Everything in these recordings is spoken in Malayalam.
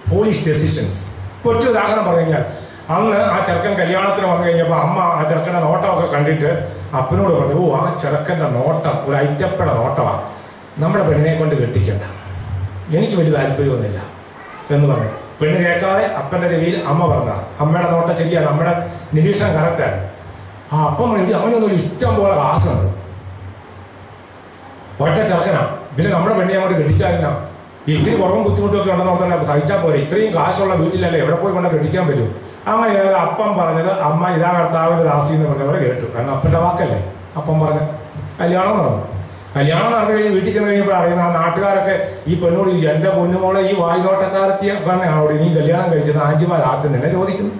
പോളിഷ് ഡെസിഷൻസ് ഇപ്പൊ ഒറ്റ ഉദാഹരണം പറഞ്ഞു കഴിഞ്ഞാൽ അന്ന് ആ ചെറുക്കൻ കല്യാണത്തിന് വന്നു കഴിഞ്ഞപ്പോൾ അമ്മ ആ ചെറുക്കന്റെ നോട്ടമൊക്കെ കണ്ടിട്ട് അപ്പനോട് പറഞ്ഞു ഓ ആ ചെറുക്കന്റെ നോട്ടം ഒരു ഐറ്റപ്പട നോട്ടമാ നമ്മുടെ പെണ്ണിനെ കൊണ്ട് കെട്ടിക്കണ്ട എനിക്ക് വലിയ താല്പര്യമൊന്നുമില്ല എന്ന് പറഞ്ഞു പെണ്ണ് കേൾക്കാതെ അപ്പന്റെ ചെവിയിൽ അമ്മ പറഞ്ഞ അമ്മയുടെ നോട്ടം ശരിയാണ് നമ്മുടെ നിരീക്ഷണം കറക്റ്റാണ് ആ അപ്പം എനിക്ക് അവനൊന്നും ഇഷ്ടം പോലെ കാശുണ്ട് ഒറ്റ ചെറുക്കനാ പിന്നെ നമ്മുടെ പെണ്ണിനെ അങ്ങോട്ട് കെട്ടിച്ചാലില്ല ഇത്തിരി കുറവും ബുദ്ധിമുട്ടും ഒക്കെ ഉണ്ടെന്ന് ഓർത്തല്ല സഹിച്ചാൽ പോരെ ഇത്രയും കാശുള്ള വീട്ടിലല്ലേ എവിടെ പോയി കൊണ്ട് കെട്ടിക്കാൻ പറ്റും അങ്ങനെ ഏതായാലും അപ്പം പറഞ്ഞത് അമ്മ ഇതാ കർത്താവിന്റെ ദാസി എന്ന് പറഞ്ഞ പോലെ കേട്ടു കാരണം അപ്പന്റെ വാക്കല്ലേ അപ്പം പറഞ്ഞു കല്യാണം നടന്നു കല്യാണം നടന്നു കഴിഞ്ഞ് വീട്ടിൽ ചെന്ന് കഴിഞ്ഞപ്പോൾ അറിയുന്ന ആ നാട്ടുകാരൊക്കെ ഈ പെണ്ണോട് ചോദിച്ചു, എന്റെ പൊന്നുമോളെ ഈ വായുനോട്ടക്കാരത്തി അവിടെ നീ കല്യാണം കഴിച്ചത് ആന്റിമാർ ആദ്യം നിന്നെ ചോദിക്കുന്നു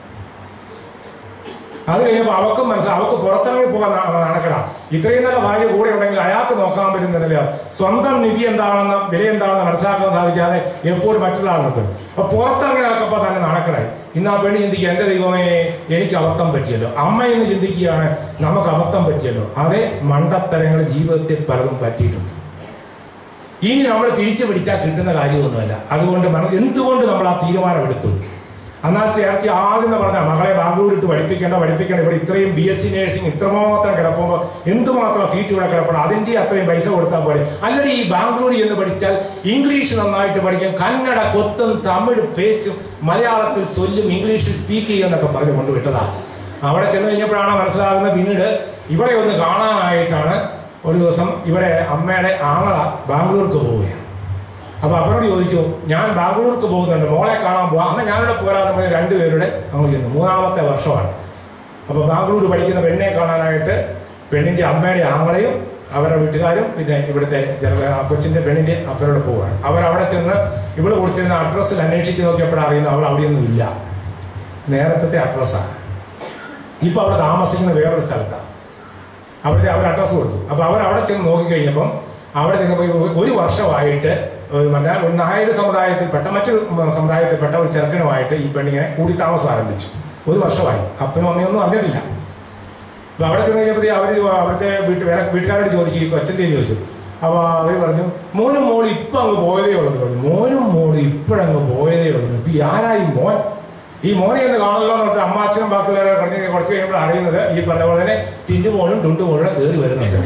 അത് കഴിഞ്ഞപ്പോൾ അവക്കും മനസ്സിലായി അവക്ക് പുറത്തിറങ്ങി പോകാൻ ന- നടക്കടാ ഇത്രയും നല്ല ഭാര്യ കൂടെ ഉണ്ടെങ്കിൽ അയാൾക്ക് നോക്കാൻ പറ്റുന്നില്ല സ്വന്തം നിധി എന്താണെന്ന് വില എന്താണെന്ന് മനസ്സിലാക്കാൻ സാധിക്കാതെ എപ്പോഴും മറ്റുള്ള ആൾ നിൽക്കും അപ്പൊ പുറത്തിറങ്ങി നടക്കപ്പോൾ തന്നെ നടക്കടായി ഇന്ന് ആ പെണ്ണ് ചിന്തിക്കുക എന്റെ ദൈവമേ എനിക്ക് അബദ്ധം പറ്റിയല്ലോ അമ്മ എന്ന് ചിന്തിക്കുകയാണ് നമുക്ക് അബദ്ധം പറ്റിയല്ലോ അതേ മണ്ടത്തരങ്ങൾ ജീവിതത്തിൽ പലതും പറ്റിയിട്ടുണ്ട് ഇനി നമ്മൾ തിരിച്ചു പിടിച്ചാൽ കിട്ടുന്ന കാര്യമൊന്നുമല്ല അതുകൊണ്ട് മന- എന്തുകൊണ്ട് നമ്മൾ ആ തീരുമാനം എടുത്തു എന്നാൽ ചേർത്തി ആദ്യം എന്ന് പറഞ്ഞാൽ മകളെ ബാംഗ്ലൂർ ഇട്ട് പഠിപ്പിക്കേണ്ട പഠിപ്പിക്കേണ്ട ഇവിടെ ഇത്രയും ബി എസ് സി നേഴ്സിംഗ് ഇത്രമാത്രം കിടക്കുമ്പോൾ എന്തുമാത്രം സീറ്റ് ഇവിടെ കിടപ്പണം അതിന്റെ അത്രയും പൈസ കൊടുത്താൽ പോലെ അല്ലെങ്കിൽ ഈ ബാംഗ്ലൂരിൽ എന്ന് പഠിച്ചാൽ ഇംഗ്ലീഷ് നന്നായിട്ട് പഠിക്കും കന്നഡ കൊത്തും തമിഴ് പേസ്റ്റും മലയാളത്തിൽ ചൊല്ലും ഇംഗ്ലീഷിൽ സ്പീക്ക് ചെയ്യുമെന്നൊക്കെ പറഞ്ഞ് കൊണ്ടുവിട്ടതാ അവിടെ ചെന്ന് കഴിഞ്ഞപ്പോഴാണ് മനസ്സിലാകുന്നത് പിന്നീട് ഇവിടെ ഒന്ന് കാണാനായിട്ടാണ് ഒരു ദിവസം ഇവിടെ അമ്മയുടെ ആങ്ങള ബാംഗ്ലൂർക്ക് പോവുകയാണ് അപ്പൊ അവരോട് ചോദിച്ചു ഞാൻ ബാംഗ്ലൂർക്ക് പോകുന്നുണ്ട് മോളെ കാണാൻ പോവാം അന്ന് ഞാനിവിടെ പോരാതെ പറഞ്ഞ് രണ്ടുപേരുടെ അങ്ങ് ചെന്നു മൂന്നാമത്തെ വർഷമാണ് അപ്പൊ ബാംഗ്ലൂർ പഠിക്കുന്ന പെണ്ണിനെ കാണാനായിട്ട് പെണ്ണിന്റെ അമ്മയുടെ ആങ്ങളെയും അവരുടെ വീട്ടുകാരും പിന്നെ ഇവിടുത്തെ ജന- ആ കൊച്ചിന്റെ പെണ്ണിന്റെ അപ്പരോട് പോവുകയാണ് അവർ അവിടെ ചെന്ന് ഇവള് കൊടുത്തിരുന്ന അഡ്രസ്സിൽ അന്വേഷിച്ച് നോക്കിയപ്പോഴാണ് അറിയുന്നത് അവൾ അവിടെയൊന്നും ഇല്ല നേരത്തെ അഡ്രസ്സാണ് ഇപ്പൊ അവിടെ താമസിക്കുന്ന വേറൊരു സ്ഥലത്താണ് അവിടുത്തെ അവർ അഡ്രസ്സ് കൊടുത്തു അപ്പൊ അവർ അവിടെ ചെന്ന് നോക്കിക്കഴിഞ്ഞപ്പം അവിടെ ചെന്നപ്പോൾ ഒരു- ഒരു വർഷമായിട്ട് ഒരു പറഞ്ഞാൽ ഒരു നായർ സമുദായത്തിൽപ്പെട്ട മറ്റൊരു സമുദായത്തിൽപ്പെട്ട ഒരു ചെറുക്കനുമായിട്ട് ഈ പെണ്ണിങ്ങനെ കൂടി താമസം ആരംഭിച്ചു ഒരു വർഷമായി അപ്പനും അമ്മയൊന്നും അറിഞ്ഞിട്ടില്ല അപ്പൊ അവിടെ ചെന്ന് കഴിഞ്ഞപ്പോൾ അവര് അവിടുത്തെ വീട്ടു വേറെ വീട്ടുകാരോട് ചോദിച്ചു ഈ കൊച്ചൻ്റെ ചോദിച്ചു അപ്പൊ അവര് പറഞ്ഞു മോനും മോളും ഇപ്പൊ അങ്ങ് പോയതേ ഉള്ളൂ എന്ന് പറഞ്ഞു മോനും മോളും ഇപ്പോഴങ്ങ് പോയതേ ഉള്ളൂ ഇപ്പൊ ഈ ആരായി മോൻ ഈ മോനെ എന്ന് കാണല്ലോ എന്ന് പറഞ്ഞിട്ട് അമ്മാച്ചനും ബാക്കിയുള്ളവരെ കഴിഞ്ഞ് കുറച്ച് കഴിയുമ്പോൾ അറിയുന്നത് ഈ പറഞ്ഞ പോലെ തന്നെ ടിൻഡു മോനും ടുണ്ടു മോളുടെ കയറി വരുന്നുണ്ട്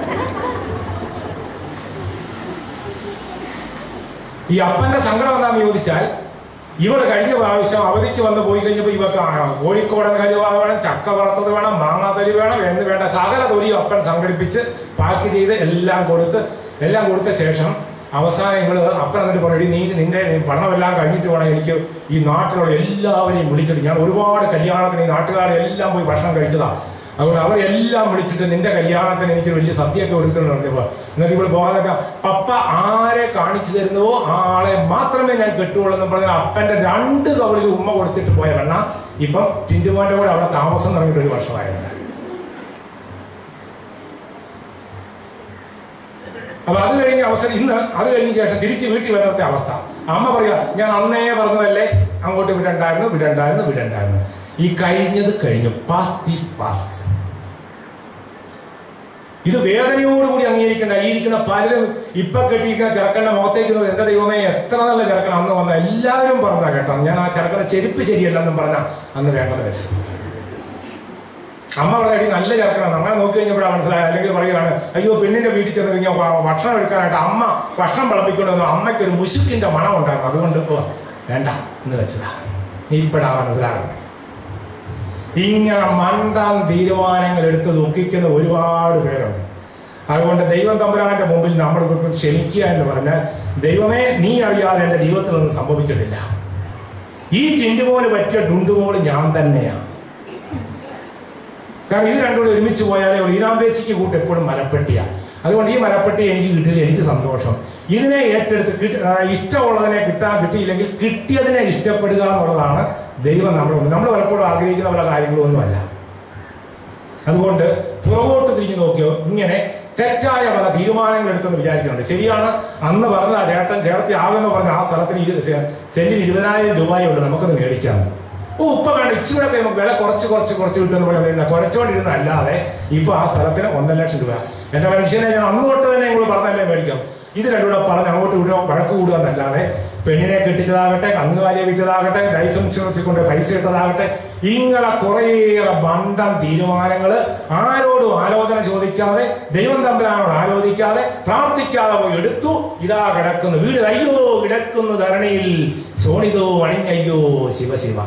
ഈ അപ്പന്റെ സങ്കടം എന്താണെന്ന് ചോദിച്ചാൽ ഇവൾ കഴിഞ്ഞ പ്രാവശ്യം അവധിക്ക് വന്ന് പോയി കഴിഞ്ഞപ്പോൾ ഇവക്ക് ആ കോഴിക്കോടൻ കഴിവ് വേണം ചക്ക വറുത്തത് വേണം മാങ്ങാത്തരി വേണം എന്ന് വേണ്ട സകല തൊലിയും അപ്പൻ സംഘടിപ്പിച്ച് പാക്ക് ചെയ്ത് എല്ലാം കൊടുത്ത് എല്ലാം കൊടുത്ത ശേഷം അവസാനം ഇവള് അപ്പൻ എന്നിട്ട് പറഞ്ഞു "എടീ, നീ നിന്റെ പണമെല്ലാം കഴിഞ്ഞിട്ട് വേണം എനിക്ക് ഈ നാട്ടിലുള്ള എല്ലാവരെയും വിളിച്ചിട്ട് ഞാൻ ഒരുപാട് കല്യാണത്തിന് ഈ നാട്ടുകാരെ എല്ലാം പോയി ഭക്ഷണം കഴിച്ചതാ അതുകൊണ്ട് അവരെല്ലാം വിളിച്ചിട്ട് നിന്റെ കല്യാണത്തിന് എനിക്ക് വലിയ സദ്യയൊക്കെ കൊടുക്കുന്നു പറഞ്ഞപ്പോ എന്നിട്ട് ഇവിടെ പോകാനൊക്കെ പപ്പ ആരെ കാണിച്ചു തരുന്നുവോ ആ ആളെ മാത്രമേ ഞാൻ കെട്ടുള്ളൂ എന്ന് പറഞ്ഞാൽ അപ്പന്റെ രണ്ട് കവളിൽ ഉമ്മ കൊടുത്തിട്ട് പോയ പെണ്ണ ഇപ്പം ടിന്റുമോന്റെ കൂടെ അവിടെ താമസം തുടങ്ങിയിട്ട് ഒരു വർഷമായിരുന്നു അപ്പൊ അത് കഴിഞ്ഞ അവസരം ഇന്ന് അത് കഴിഞ്ഞ ശേഷം തിരിച്ച് വീട്ടിൽ വന്നത്തെ അവസ്ഥ അമ്മ പറയുക ഞാൻ അന്നേ പറഞ്ഞതല്ലേ അങ്ങോട്ട് വിടണ്ടായിരുന്നു വിടണ്ടായിരുന്നു വിടണ്ടായിരുന്നു ഈ കഴിഞ്ഞത് കഴിഞ്ഞു പാസ്റ്റ് ഈസ് പാസ്റ്റ് ഇത് വേദനയോടുകൂടി അംഗീകരിക്കേണ്ട ഈ ഇരിക്കുന്ന പലരും ഇപ്പൊ കെട്ടിയിരിക്കുന്ന ചെറുക്കന്റെ മുഖത്തേക്ക് നോക്കി, എന്റെ ദൈവമേ എത്ര നല്ല ചെറുക്കൻ അന്ന് വന്ന എല്ലാവരും പറഞ്ഞാ കേട്ടോ ഞാൻ ആ ചെറുക്കന്റെ ചെരുപ്പ് ശരിയല്ലെന്നും പറഞ്ഞ അന്ന് വേണ്ടത് വെച്ചത് അമ്മ പറയടി നല്ല ചെറുക്കനാണ് അങ്ങനെ നോക്കി കഴിഞ്ഞപ്പോഴാണ് മനസ്സിലായത് അല്ലെങ്കിൽ പറയുകയാണ് അയ്യോ പെണ്ണിന്റെ വീട്ടിൽ ചെന്ന് കഴിഞ്ഞാൽ ഭ- ഭക്ഷണം എടുക്കാനായിട്ട് അമ്മ ഭക്ഷണം വിളമ്പിക്കൊണ്ട് വന്നു അമ്മയ്ക്ക് ഒരു മുശുക്കിന്റെ മണം ഉണ്ടായിരുന്നു അതുകൊണ്ട് ഓ, വേണ്ട എന്ന് വെച്ചതാ ഇപ്പോഴാണ് മനസ്സിലാകുന്നത് ഇങ്ങനെ മണ്ടാൻ തീരുമാനങ്ങൾ എടുത്ത് ദുഃഖിക്കുന്ന ഒരുപാട് പേരുണ്ട് അതുകൊണ്ട് ദൈവം തമ്പുരാന്റെ മുമ്പിൽ നമ്മൾ ഇതൊക്കെ ക്ഷമിക്കുക എന്ന് പറഞ്ഞാൽ ദൈവമേ നീ അറിയാതെ എന്റെ ജീവിതത്തിൽ ഒന്നും സംഭവിച്ചിട്ടില്ല ഈ ടിൻഡുമോന് പറ്റിയ ഡുണ്ടുമോള് ഞാൻ തന്നെയാണ് കാരണം ഇത് രണ്ടും കൂടി ഒരുമിച്ച് പോയാലേ ഉള്ളൂ ഈരാമ്പേച്ചിക്ക് കൂട്ട് എപ്പോഴും മരപ്പെട്ടിയാ അതുകൊണ്ട് ഈ മരപ്പെട്ടി എനിക്ക് കിട്ടിയില്ല എനിക്ക് സന്തോഷം ഇതിനെ ഏറ്റെടുത്ത് കിട്ട- ആ, ഇഷ്ടമുള്ളതിനെ കിട്ടാൻ കിട്ടിയില്ലെങ്കിൽ കിട്ടിയതിനെ ഇഷ്ടപ്പെടുക എന്നുള്ളതാണ് ദൈവം നമ്മൾ നമ്മൾ പലപ്പോഴും ആഗ്രഹിക്കുന്ന പല കാര്യങ്ങളൊന്നുമല്ല അതുകൊണ്ട് പുറകോട്ട് തിരിഞ്ഞു നോക്കിയോ ഇങ്ങനെ തെറ്റായ പല തീരുമാനങ്ങൾ എടുത്തെന്ന് വിചാരിക്കുന്നുണ്ട് ശരിയാണ് അന്ന് പറഞ്ഞ ആ ചേട്ടൻ ചേർത്തി ആകുമെന്ന് പറഞ്ഞ ആ സ്ഥലത്തിന് ഇരു- സെ- സെന്റിന് ഇരുപതിനായിരം രൂപയേ ഉള്ളൂ നമുക്കത് മേടിക്കാം ഓ ഇപ്പൊ വേണ്ട ഇച്ചിരി കൂടെ നമുക്ക് വില കുറച്ച് കുറച്ച് കുറച്ച് കിട്ടുമെന്ന് പറഞ്ഞിരുന്ന കുറച്ചുകൊണ്ടിരുന്ന അല്ലാതെ ഇപ്പൊ ആ സ്ഥലത്തിന് ഒന്നര ലക്ഷം രൂപ എന്റെ മനുഷ്യനെ ഞാൻ അന്ന് തൊട്ട് തന്നെ നിങ്ങൾ പറഞ്ഞല്ലേ മേടിക്കാം ഇത് രണ്ടുകൂടെ പറഞ്ഞ് അങ്ങോട്ട് ഇവിടെ വഴക്ക് കൂടുക എന്നല്ലാതെ പെണ്ണിനെ കെട്ടിച്ചതാകട്ടെ കന്നുകാലിയെ വിറ്റതാകട്ടെ ലൈഫ് ഇൻഷുറൻസിൽ കൊണ്ട് പൈസ ഇട്ടതാകട്ടെ ഇങ്ങനെ കുറേയേറെ ബണ്ടം തീരുമാനങ്ങൾ ആരോടും ആലോചന ചോദിക്കാതെ ദൈവം തമ്പുരാനോട് ആലോചിക്കാതെ പ്രാർത്ഥിക്കാതെ പോയി എടുത്തു ഇതാ കിടക്കുന്നു വീട് അയ്യോ കിടക്കുന്നു ധരണിയിൽ സോണിതോ അണിഞ്ഞയ്യോ ശിവശിവ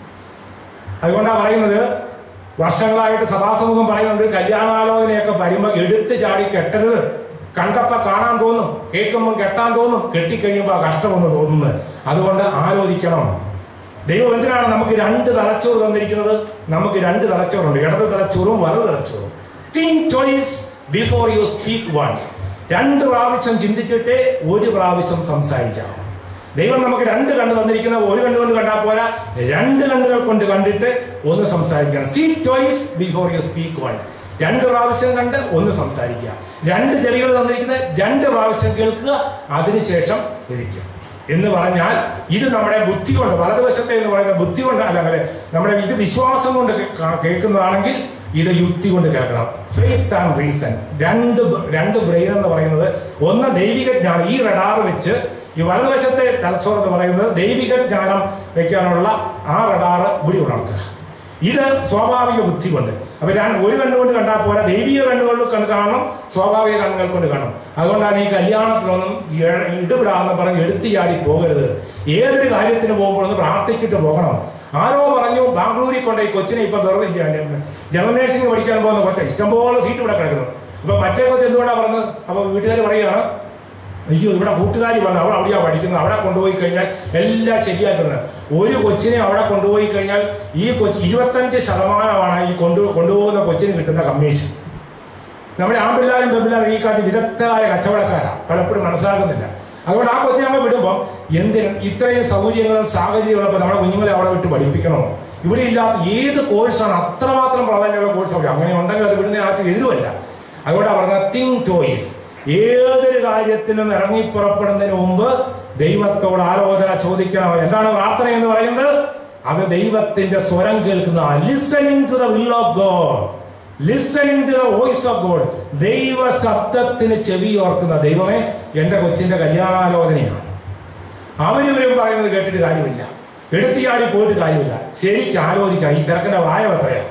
അതുകൊണ്ടാണ് പറയുന്നത് വർഷങ്ങളായിട്ട് സഭാസമൂഹം പറയുന്നുണ്ട് കല്യാണാലോചനയൊക്കെ വരുമ്പോ എടുത്ത് ചാടി കെട്ടരുത് കണ്ടപ്പോ കാണാൻ തോന്നും കേൾക്കുമ്പോൾ കെട്ടാൻ തോന്നും കെട്ടിക്കഴിയുമ്പോൾ കഷ്ടമെന്ന് തോന്നുന്നത് അതുകൊണ്ട് ആലോചിക്കണം ദൈവം എന്തിനാണ് നമുക്ക് രണ്ട് തലച്ചോറ് തന്നിരിക്കുന്നത് നമുക്ക് രണ്ട് തലച്ചോറുണ്ട് ഇടത് തലച്ചോറും വലത് തലച്ചോറും think choice before you speak once രണ്ട് പ്രാവശ്യം ചിന്തിച്ചിട്ടേ ഒരു പ്രാവശ്യം സംസാരിക്കാം ദൈവം നമുക്ക് രണ്ട് കണ്ണ് തന്നിരിക്കുന്ന ഒരു കണ്ണുകൊണ്ട് കണ്ടാൽ പോരാ രണ്ട് കണ്ണുകൾ കൊണ്ട് കണ്ടിട്ട് ഒന്ന് സംസാരിക്കണം see choice before you speak once രണ്ട് പ്രാവശ്യം കണ്ട് ഒന്ന് സംസാരിക്കുക രണ്ട് ചെവികൾ തന്നിരിക്കുന്നത് രണ്ട് പ്രാവശ്യം കേൾക്കുക അതിനുശേഷം ഇരിക്കുക എന്ന് പറഞ്ഞാൽ ഇത് നമ്മുടെ ബുദ്ധി കൊണ്ട് വലതുവശത്തെ എന്ന് പറയുന്ന ബുദ്ധി കൊണ്ട് അല്ല അല്ലെ നമ്മുടെ ഇത് വിശ്വാസം കൊണ്ട് കേ- കേൾക്കുന്നതാണെങ്കിൽ ഇത് യുക്തി കൊണ്ട് കേൾക്കണം ഫെയ്ത്ത് ആൻഡ് റീസൺ രണ്ട് ബ- രണ്ട് ബ്രെയിൻ എന്ന് പറയുന്നത് ഒന്ന് ദൈവിക ജ്ഞാനം ഈ റഡാർ വെച്ച് ഈ വലതുവശത്തെ തലച്ചോറ് എന്ന് പറയുന്നത് ദൈവിക ജ്ഞാനം വെക്കാനുള്ള ആ റഡാർ ഇവിടെ ഉണർത്തുക ഇത് സ്വാഭാവിക ബുദ്ധി കൊണ്ട് അപ്പൊ ഞാൻ ഒരു കണ്ണുകൊണ്ട് കണ്ടാൽ പോരാ ദൈവിക കണ്ണുകൊണ്ട് കണ്ട് കാണണം സ്വാഭാവിക കണ്ണുകൾ കൊണ്ട് കാണണം അതുകൊണ്ടാണ് ഈ കല്യാണത്തിലൊന്നും ഇഴ- ഇടപെടാന്ന് പറഞ്ഞ് എടുത്തു ചാടി പോകരുത് ഏതൊരു കാര്യത്തിന് പോകുമ്പോഴൊന്ന് പ്രാർത്ഥിച്ചിട്ട് പോകണം ആരോ പറഞ്ഞു ബാംഗ്ലൂരിൽ കൊണ്ട് ഈ കൊച്ചിനെ ഇപ്പൊ വെറുതെ ജനറൽ നേഴ്സിംഗ് പഠിക്കാൻ പോകുന്ന കൊച്ച ഇഷ്ടംപോലെ സീറ്റ് ഇവിടെ കിടക്കുന്നു അപ്പൊ മറ്റേ കൊച്ചു എന്തുകൊണ്ടാണ് പറഞ്ഞത് അപ്പൊ വീട്ടുകാർ പറയുകയാണ് അയ്യോ ഇവിടെ കൂട്ടുകാരി വന്നു അവൾ അവിടെയാ പഠിക്കുന്നത് അവിടെ കൊണ്ടുപോയി കഴിഞ്ഞാൽ എല്ലാം ശരിയാക്കുന്നത് ഒരു കൊച്ചിനെ അവിടെ കൊണ്ടുപോയി കഴിഞ്ഞാൽ ഈ കൊച്ചി ഇരുപത്തഞ്ച് ശതമാനമാണ് ഈ കൊണ്ടു കൊണ്ടുപോകുന്ന കൊച്ചിന് കിട്ടുന്ന കമ്മീഷൻ നമ്മുടെ ആൺപിള്ളാരും പെൺപിള്ളാരും ഈ കാട്ടി വിദഗ്ധരായ കച്ചവടക്കാരാണ് പലപ്പോഴും മനസ്സിലാക്കുന്നില്ല അതുകൊണ്ട് ആ കൊച്ചിനെ നമ്മൾ വിടുമ്പോൾ എന്തിനും ഇത്രയും സൗകര്യങ്ങളും സാഹചര്യങ്ങളും ഉള്ളപ്പോൾ നമ്മുടെ കുഞ്ഞുങ്ങളെ അവിടെ വിട്ട് പഠിപ്പിക്കണോ ഇവിടെ ഇല്ലാത്ത ഏത് കോഴ്സാണ് അത്രമാത്രം പ്രാധാന്യമുള്ള കോഴ്സ് അങ്ങനെ ഉണ്ടെങ്കിൽ അത് വിടുന്നതിനകത്ത് എതിരുമല്ല അതുകൊണ്ടാണ് പറഞ്ഞത് തിങ് ടോയ്സ് ഏതൊരു കാര്യത്തിനും ഇറങ്ങി പുറപ്പെടുന്നതിന് മുമ്പ് ദൈവത്തോട് ആലോചന ചോദിക്കണം എന്താണ് പ്രാർത്ഥന എന്ന് പറയുന്നത് അത് ദൈവത്തിന്റെ സ്വരം കേൾക്കുന്ന listening to the will of God listening to the voice of God ദൈവ ശബ്ദത്തിന് ചെവി ഓർക്കുന്ന ദൈവമേ എന്റെ കൊച്ചിന്റെ കല്യാണാലോചനയാണ് അവരിവരും പറയുന്നത് കേട്ടിട്ട് കാര്യമില്ല എടുത്തിയാടി പോയിട്ട് കാര്യമില്ല ശരിക്കും ആലോചിക്കാം ഈ ചെറുക്കന്റെ വായം എത്രയാണ്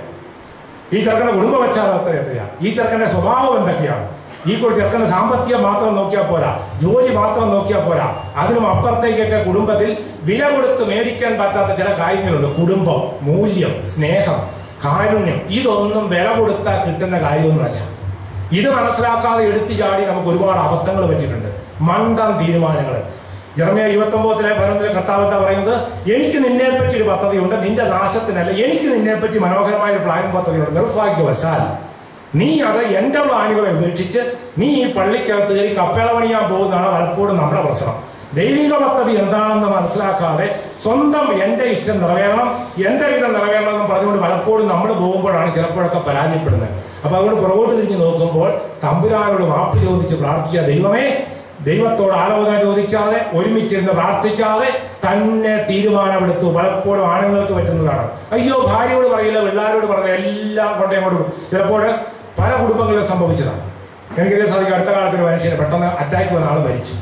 ഈ ചെറുക്കന്റെ കുടുംബ പശ്ചാത്തലം എത്രയാണ് ഈ ചെറുക്കന്റെ സ്വഭാവം എന്തൊക്കെയാണ് ഈ കൂടി ചെറുക്കന്റെ സാമ്പത്തികം മാത്രം നോക്കിയാൽ പോരാ ജോലി മാത്രം നോക്കിയാൽ പോരാ അതിനും അപ്പുറത്തേക്കൊക്കെ കുടുംബത്തിൽ വില കൊടുത്ത് മേടിക്കാൻ പറ്റാത്ത ചില കാര്യങ്ങളുണ്ട് കുടുംബം മൂല്യം സ്നേഹം കാരുണ്യം ഇതൊന്നും വില കൊടുത്താൽ കിട്ടുന്ന കാര്യമൊന്നുമല്ല ഇത് മനസ്സിലാക്കാതെ എടുത്തു ചാടി നമുക്ക് ഒരുപാട് അബദ്ധങ്ങൾ പറ്റിയിട്ടുണ്ട് മണ്ടം തീരുമാനങ്ങൾ ജർമ്മയ ഇരുപത്തൊമ്പതിലെ പതിനൊന്നിലെ കർത്താവ് എന്താ പറയുന്നത് എനിക്ക് നിന്നെ പറ്റി ഒരു പദ്ധതിയുണ്ട് നിന്റെ നാശത്തിനല്ല എനിക്ക് നിന്നെ പറ്റി മനോഹരമായ ഒരു പ്ലാൻ പദ്ധതിയുണ്ട് നിർഭാഗ്യവശാൽ നീ അത് എന്റെ പ്ലാനുകളെ ഉപേക്ഷിച്ച് നീ ഈ പള്ളിക്കകത്ത് കയറി കപ്പേള പണിയാൻ പോകുന്നതാണ് പലപ്പോഴും നമ്മുടെ പ്രശ്നം ദൈവിക പദ്ധതി എന്താണെന്ന് മനസ്സിലാക്കാതെ സ്വന്തം എന്റെ ഇഷ്ടം നിറവേറണം എന്റെ ഇതം നിറവേറണം എന്ന് പറഞ്ഞുകൊണ്ട് പലപ്പോഴും നമ്മൾ പോകുമ്പോഴാണ് ചിലപ്പോഴൊക്കെ പരാജയപ്പെടുന്നത് അപ്പൊ അതുകൊണ്ട് പുറകോട്ട് തിരിഞ്ഞ് നോക്കുമ്പോൾ തമ്പുരാനോട് മാപ്പ് ചോദിച്ച് പ്രാർത്ഥിക്കുക ദൈവമേ ദൈവത്തോട് ആലോചന ചോദിക്കാതെ ഒരുമിച്ചിരുന്ന് പ്രാർത്ഥിക്കാതെ തന്നെ തീരുമാനമെടുത്തു പലപ്പോഴും ആണുങ്ങൾക്ക് പറ്റുന്നതാണ് അയ്യോ ഭാര്യയോട് പറയില്ല പിള്ളേരോട് പറഞ്ഞ എല്ലാം കൊണ്ടേ അങ്ങോട്ട് ചിലപ്പോൾ പല കുടുംബങ്ങളിലും സംഭവിച്ചതാണ് എനിക്കറിയാൻ സാധിക്കും അടുത്ത കാലത്ത് ഒരു മനുഷ്യന് പെട്ടെന്ന് അറ്റാക്ക് വന്ന ആൾ മരിച്ചു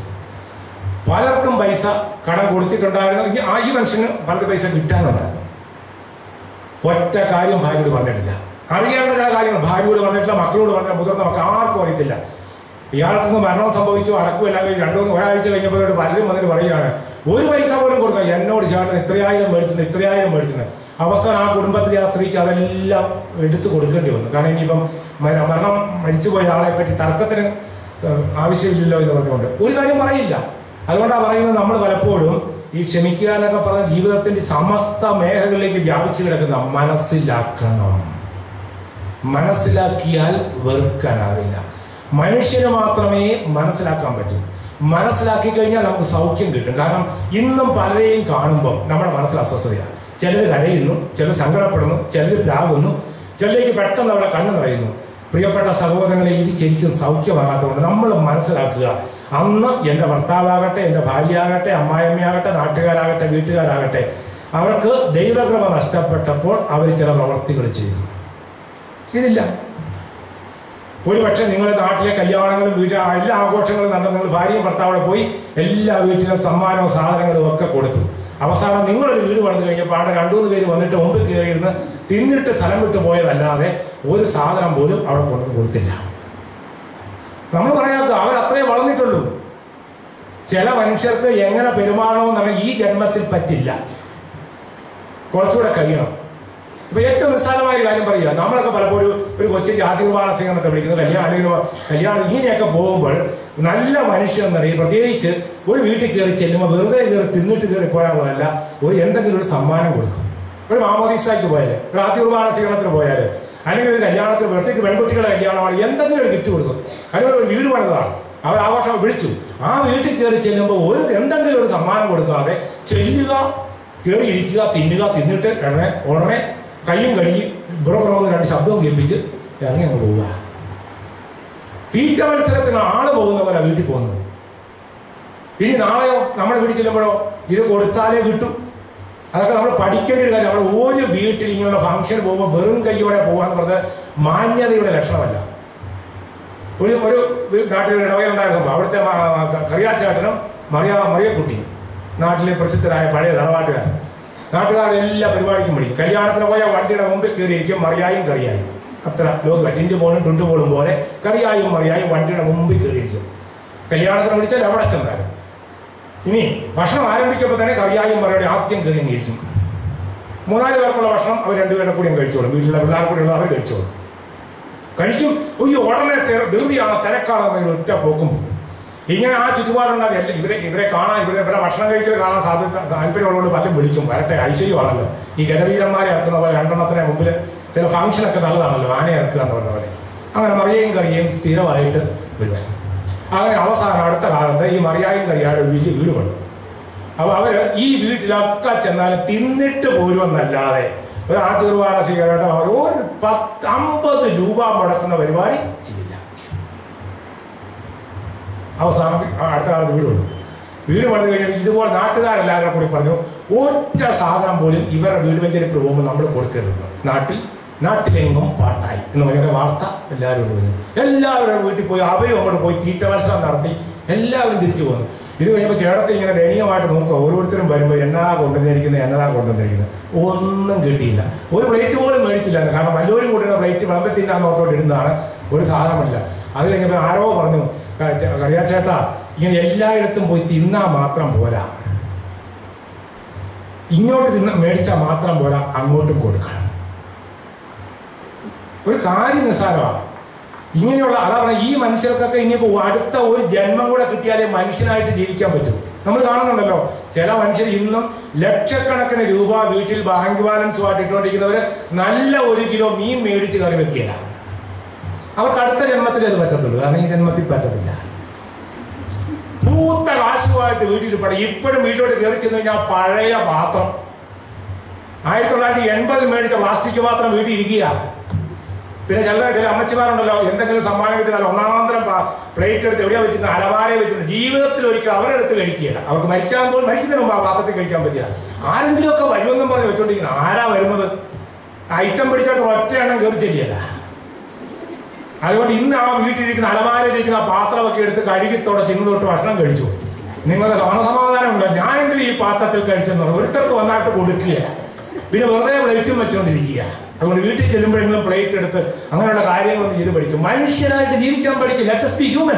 പലർക്കും പൈസ കടം കൊടുത്തിട്ടുണ്ടായിരുന്നു ഈ- ആ ഈ മനുഷ്യന് പലർക്ക് പൈസ കിട്ടാനുണ്ടായിരുന്നു ഒറ്റ കാര്യം ഭാര്യയോട് പറഞ്ഞിട്ടില്ല അറിയേണ്ട ചില കാര്യങ്ങൾ ഭാര്യയോട് പറഞ്ഞിട്ടില്ല മക്കളോട് പറഞ്ഞില്ല മുതിർന്ന മക്കൾ ആർക്കും അറിയത്തില്ല ഇയാൾക്കൊന്ന് മരണം സംഭവിച്ചു അടക്കുമെല്ലാം കഴിഞ്ഞ് രണ്ടു മൂന്ന് ഒരാഴ്ച കഴിഞ്ഞപ്പോൾ പലരും വന്നിട്ട് പറയുകയാണ് ഒരു പൈസ പോലും കൊടുക്കാം എന്നോട് ചേട്ടൻ ഇത്രയായിരം മേടിച്ചിട്ടുണ്ട് ഇത്രയായിരം മേടിച്ചിട്ടുണ്ട് അവസാനം ആ കുടുംബത്തിലെ ആ സ്ത്രീക്ക് അതെല്ലാം എടുത്തു കൊടുക്കേണ്ടി വന്നു കാരണം ഇനിയിപ്പം മര- മരണം മരിച്ചുപോയ ആളെ പറ്റി തർക്കത്തിന് ആവശ്യമില്ലല്ലോ എന്ന് പറഞ്ഞുകൊണ്ട് ഒരു കാര്യം പറയില്ല അതുകൊണ്ടാണ് പറയുന്നത് നമ്മൾ പലപ്പോഴും ഈ ക്ഷമിക്കുക എന്നൊക്കെ പറഞ്ഞ ജീവിതത്തിന്റെ സമസ്ത മേഖലകളിലേക്ക് വ്യാപിച്ചു കിടക്കുന്ന മനസ്സിലാക്കണം മനസ്സിലാക്കിയാൽ വെറുക്കാനാവില്ല മനുഷ്യന് മാത്രമേ മനസ്സിലാക്കാൻ പറ്റൂ മനസ്സിലാക്കി കഴിഞ്ഞാൽ നമുക്ക് സൗഖ്യം കിട്ടും കാരണം ഇന്നും പലരെയും കാണുമ്പോൾ നമ്മുടെ മനസ്സിൽ അസ്വസ്ഥതയാണ് ചിലർ കരയുന്നു ചിലർ സങ്കടപ്പെടുന്നു ചിലർ പ്രാകുന്നു ചിലർക്ക് പെട്ടെന്ന് അവിടെ കണ്ണു നിറയുന്നു പ്രിയപ്പെട്ട സഹോദരങ്ങളെ ഇത് ശരിക്കും സൗഖ്യമാകാത്തതുകൊണ്ട് നമ്മൾ മനസ്സിലാക്കുക അന്ന് എൻ്റെ ഭർത്താവാകട്ടെ എൻ്റെ ഭാര്യയാകട്ടെ അമ്മായിയമ്മയാകട്ടെ നാട്ടുകാരാകട്ടെ വീട്ടുകാരാകട്ടെ അവർക്ക് ദൈവകൃപ നഷ്ടപ്പെട്ടപ്പോൾ അവർ ചില പ്രവർത്തികൾ ചെയ്തു ചെയ്തില്ല ഒരു പക്ഷേ നിങ്ങളുടെ നാട്ടിലെ കല്യാണങ്ങളും വീട്ടിൽ എല്ലാ ആഘോഷങ്ങളും നടന്ന് നിങ്ങൾ ഭാര്യയും ഭർത്താവിടെ പോയി എല്ലാ വീട്ടിലും സമ്മാനവും സാധനങ്ങളും ഒക്കെ കൊടുത്തു അവസാനം നിങ്ങളൊരു വീട് പണിത് കഴിഞ്ഞപ്പോൾ അവിടെ രണ്ടു മൂന്ന് പേര് വന്നിട്ട് മുമ്പിൽ കയറിയിരുന്ന് തിന്നിട്ട് സ്ഥലം വിട്ടു പോയതല്ലാതെ ഒരു സാധനം പോലും അവിടെ കൊണ്ടുവന്ന് കൊടുത്തില്ല നമ്മൾ പറയാത്ത അവർ അത്രേ വളർന്നിട്ടുള്ളൂ ചില മനുഷ്യർക്ക് എങ്ങനെ പെരുമാറണമെന്നാണ് ഈ ജന്മത്തിൽ പറ്റില്ല കുറച്ചുകൂടെ കഴിയണം ഇപ്പൊ ഏറ്റവും നിസ്സാരമായ ഒരു കാര്യം പറയുക നമ്മളൊക്കെ പലപ്പോഴും ഒരു കൊച്ചു ജാതി കുർബാന സിംഗത്തെ വിളിക്കുന്നത് കല്യാണം അല്ലെങ്കിൽ കല്യാണം ഇങ്ങനെയൊക്കെ പോകുമ്പോൾ നല്ല മനുഷ്യൻ എന്നറിയും പ്രത്യേകിച്ച് ഒരു വീട്ടിൽ കയറി ചെല്ലുമ്പോൾ വെറുതെ കയറി തിന്നിട്ട് കയറി പോരാനുള്ളതല്ല ഒരു എന്തെങ്കിലും ഒരു സമ്മാനം കൊടുക്കും ഒരു മാമോദീസായിട്ട് പോയാല് ഒരു ആദ്യ കുർബാന സ്വീകരണത്തിന് പോയാല് അല്ലെങ്കിൽ ഒരു കല്യാണത്തിന് പ്രത്യേകിച്ച് പെൺകുട്ടികളുടെ കല്യാണമാണ് എന്തെങ്കിലും ഒരു കിറ്റ് കൊടുക്കും അല്ലെങ്കിൽ ഒരു വീട് പണിതാണ് അവർ ആഘോഷം വിളിച്ചു ആ വീട്ടിൽ കയറി ചെല്ലുമ്പോൾ ഒരു എന്തെങ്കിലും ഒരു സമ്മാനം കൊടുക്കാതെ ചെല്ലുക കയറി ഇരിക്കുക തിന്നുക തിന്നിട്ട് ഉടനെ ഉടനെ കൈയും കഴുകി ബുറബുറന്ന് രണ്ട് ശബ്ദവും കേൾപ്പിച്ച് ഇറങ്ങി അങ്ങ് പോവുക തീറ്റ മത്സരത്തിന് ആള് പോകുന്ന പോലെ വീട്ടിൽ പോകുന്നത് ഇനി നാളെയോ നമ്മുടെ വീട്ടിൽ ചെല്ലുമ്പോഴോ ഇത് കൊടുത്താലേ കിട്ടും അതൊക്കെ നമ്മൾ പഠിക്കേണ്ട ഒരു കാര്യം നമ്മൾ ഒരു വീട്ടിൽ ഇങ്ങനെയുള്ള ഫംഗ്ഷൻ പോകുമ്പോൾ വെറും കൈയോടെ പോകാന്ന് പറഞ്ഞത് മാന്യതയുടെ ലക്ഷണമല്ല ഒരു ഒരു വീ- നാട്ടിൽ ഒരു ഇടവകയുണ്ടായിരുന്നു അവിടുത്തെ മ- കറിയാച്ചേട്ടനും മറിയ മറിയക്കുട്ടി നാട്ടിലെ പ്രസിദ്ധരായ പഴയ തറവാട്ടുകാർ നാട്ടുകാർ എല്ലാ പരിപാടിക്കും വിളിക്കും കല്യാണത്തിന് പോയ വണ്ടിയുടെ മുമ്പിൽ കയറിയിരിക്കും മറിയായും കറിയായും അത്ര ലോക ടിൻറ്റ് പോളും ടുണ്ടു പോളും പോലെ കറിയായും മറിയായും വണ്ടിയുടെ മുമ്പിൽ കയറിയിരിക്കും കല്യാണത്തിന് വിളിച്ചാൽ അവിടെ ചെന്നാലും ഇനി ഭക്ഷണം ആരംഭിക്കുമ്പോൾ തന്നെ കറിയായും മറിയുടെ ആദ്യം കയറി ഇരിക്കും മൂന്നാല് പേർക്കുള്ള ഭക്ഷണം അവർ രണ്ടുപേരുടെ കൂടിയും കഴിച്ചോളും വീട്ടിലെ പിള്ളേർ കൂടെയുള്ള അവർ കഴിച്ചോളും കഴിക്കും ഒയ്യോ ഉടനെ തെ- ധൃതിയാണ് തിരക്കാണെന്ന് ഒറ്റ പോക്കും ഇങ്ങനെ ആ ചുറ്റുപാടുണ്ടാകും എല്ലാം ഇവരെ ഇവരെ കാണാൻ ഇവരെ ഇവരെ ഭക്ഷണം കഴിക്കൽ കാണാൻ സാധ്യത താല്പര്യമുള്ളവരോട് പലരും വിളിക്കും വരട്ടെ ഐശ്വര്യമാണല്ലോ ഈ ഗജവീരന്മാരെ ഇറക്കുന്ന പോലെ രണ്ടെണ്ണത്തിന് മുമ്പിൽ ചില ഫംഗ്ഷനൊക്കെ നല്ലതാണല്ലോ ആനയെ ഇറക്കുക എന്ന് പറഞ്ഞ പോലെ അങ്ങനെ മറിയയും കറിയും സ്ഥിരമായിട്ട് വരുവായിരുന്നു അങ്ങനെ അവസാനം അടുത്ത കാലത്ത് ഈ മറിയായും കറിയാട് ഒരു വലിയ വീട് പണിതു അപ്പൊ അവര് ഈ വീട്ടിലൊക്കെ ചെന്നാൽ തിന്നിട്ട് പോരുമെന്നല്ലാതെ ഒരു ആദ്യ കുർബാന സ്വീകരണം ഒരു പത്ത് അമ്പത് രൂപ മുടക്കുന്ന പരിപാടി ചെയ്യില്ല അവസാനം അടുത്ത കാലത്ത് വീട് പണിതു വീട് പണിത് കഴിഞ്ഞാൽ ഇതുപോലെ നാട്ടുകാരെല്ലാവരും കൂടി പറഞ്ഞു ഒറ്റ സാധനം പോലും ഇവരുടെ വീട് വെഞ്ചരിപ്പ് പോകുമ്പോൾ നമ്മൾ കൊടുക്കരുത് നാട്ടിൽ നാട്ടിലെങ്ങും പാട്ടായി എന്ന് പറയുന്ന വാർത്ത എല്ലാവരും പറഞ്ഞു എല്ലാവരും വീട്ടിൽ പോയി അവരും അങ്ങോട്ട് പോയി തീറ്റ മത്സരം നടത്തി എല്ലാവരും തിരിച്ചു പോന്നു ഇത് കഴിഞ്ഞപ്പോൾ ചേട്ടത്തെ ഇങ്ങനെ ദയനീയമായിട്ട് നോക്കുക ഓരോരുത്തരും വരുമ്പോൾ എന്നതാ കൊണ്ടുവന്നിരിക്കുന്നത് എന്നതാ കൊണ്ടുവന്നിരിക്കുന്നത് ഒന്നും കിട്ടിയില്ല ഒരു പ്ലേറ്റ് പോലും മേടിച്ചില്ല കാരണം വല്ലവരും കൂട്ടുന്ന പ്ലേറ്റ് വിളമ്പി തിന്നാന്ന് ഓർത്തോട്ട് ഇടുന്നതാണ് ഒരു സാധനമില്ല അത് കഴിഞ്ഞപ്പോൾ ആരോ പറഞ്ഞു കറിയാച്ചേട്ടാ ഇങ്ങനെ എല്ലായിടത്തും പോയി തിന്നാ മാത്രം പോരാ ഇങ്ങോട്ട് തിന്ന മേടിച്ചാൽ മാത്രം പോരാ അങ്ങോട്ടും കൊടുക്കണം ഒരു കാര്യം നിസ്സാരമാണ് ഇങ്ങനെയുള്ള അതാ പറഞ്ഞ ഈ മനുഷ്യർക്കൊക്കെ ഇനിയിപ്പോ അടുത്ത ഒരു ജന്മം കൂടെ കിട്ടിയാലേ മനുഷ്യനായിട്ട് ജീവിക്കാൻ പറ്റൂ നമ്മൾ കാണുന്നുണ്ടല്ലോ ചില മനുഷ്യർ ഇന്നും ലക്ഷക്കണക്കിന് രൂപ വീട്ടിൽ ബാങ്ക് ബാലൻസുമായിട്ട് ഇട്ടുകൊണ്ടിരിക്കുന്നവര് നല്ല ഒരു കിലോ മീൻ മേടിച്ച് കറി വെക്കുകയില്ല അവർക്ക് അടുത്ത ജന്മത്തിൽ അത് പറ്റത്തുള്ളൂ കാരണം ഈ ജന്മത്തിൽ പറ്റത്തില്ല പൂത്ത കാശുമായിട്ട് വീട്ടിൽ പണി ഇപ്പോഴും വീട്ടിലോട്ട് കയറി ചെന്ന് കഴിഞ്ഞാൽ പഴയ പാത്രം ആയിരത്തി തൊള്ളായിരത്തി എൺപതിൽ മേടിച്ച പ്ലാസ്റ്റിക് പാത്രം വീട്ടിൽ ഇരിക്കുക പിന്നെ ചില ചില അമ്മച്ചിമാരുണ്ടല്ലോ എന്തെങ്കിലും സമ്മാനം കിട്ടിയാൽ ഒന്നാന്തരം പ്ലേറ്റ് എടുത്ത് എവിടെയാ വെച്ചിരുന്നത് അലമാരയെ വെച്ചിരുന്നത് ജീവിതത്തിൽ ഒരിക്കലും അവരെടുത്ത് കഴിക്കുകയില്ല അവർക്ക് മരിക്കാൻ പോലും മരിക്കുന്നതിന് മുമ്പ് ആ പാത്രത്തിൽ കഴിക്കാൻ പറ്റില്ല ആരെങ്കിലും ഒക്കെ വരുമെന്നും പറഞ്ഞ് വെച്ചോണ്ടിരിക്കുന്നത് ആരാ വരുന്നത് ഐറ്റം പിടിച്ചോണ്ട് ഒറ്റ എണ്ണം കയറി ചെല്ലിയല്ല അതുകൊണ്ട് ഇന്ന് ആ വീട്ടിലിരിക്കുന്ന അലമാരയിലിരിക്കുന്ന ആ പാത്രമൊക്കെ എടുത്ത് കഴുകി തുടച്ച് ഇന്ന് തൊട്ട് ഭക്ഷണം കഴിച്ചു നിങ്ങളുടെ മനസമാധാനമുണ്ട് ഞാനെങ്കിലും ഈ പാത്രത്തിൽ കഴിച്ചെന്ന് പറഞ്ഞു ഒരുത്തർക്ക് വന്നായിട്ട് കൊടുക്കുകയില്ല പിന്നെ വെറുതെ പ്ലേറ്റും വെച്ചുകൊണ്ടിരിക്കുക അതുകൊണ്ട് വീട്ടിൽ ചെല്ലുമ്പോഴെങ്കിലും പ്ലേറ്റ് എടുത്ത് അങ്ങനെയുള്ള കാര്യങ്ങളൊന്നും ചെയ്ത് പഠിക്കും മനുഷ്യരായിട്ട് ജീവിക്കാൻ പഠിക്കും ലെറ്റസ് ബി ഹ്യൂമൻ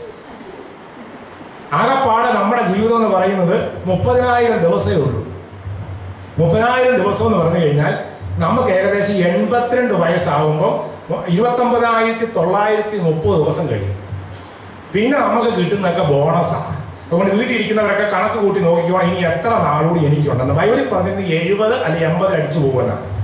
ആകപ്പാടെ നമ്മുടെ ജീവിതം എന്ന് പറയുന്നത് മുപ്പതിനായിരം ദിവസമേ ഉള്ളൂ മുപ്പതിനായിരം ദിവസം എന്ന് പറഞ്ഞു കഴിഞ്ഞാൽ നമുക്ക് ഏകദേശം എൺപത്തിരണ്ട് വയസ്സാകുമ്പോൾ ഇരുപത്തൊമ്പതിനായിരത്തി തൊള്ളായിരത്തി മുപ്പത് ദിവസം കഴിയും പിന്നെ നമുക്ക് കിട്ടുന്നതൊക്കെ ബോണസാണ് അതുകൊണ്ട് വീട്ടിൽ ഇരിക്കുന്നവരൊക്കെ കണക്ക് കൂട്ടി നോക്കിക്കുവാൻ ഇനി എത്ര നാളുകൂടി എനിക്കുണ്ടെന്ന് ബൈബിളിൽ പറഞ്ഞത് എഴുപത് അല്ലെങ്കിൽ എൺപത് അടിച്ചു പോകുമെന്നാണ്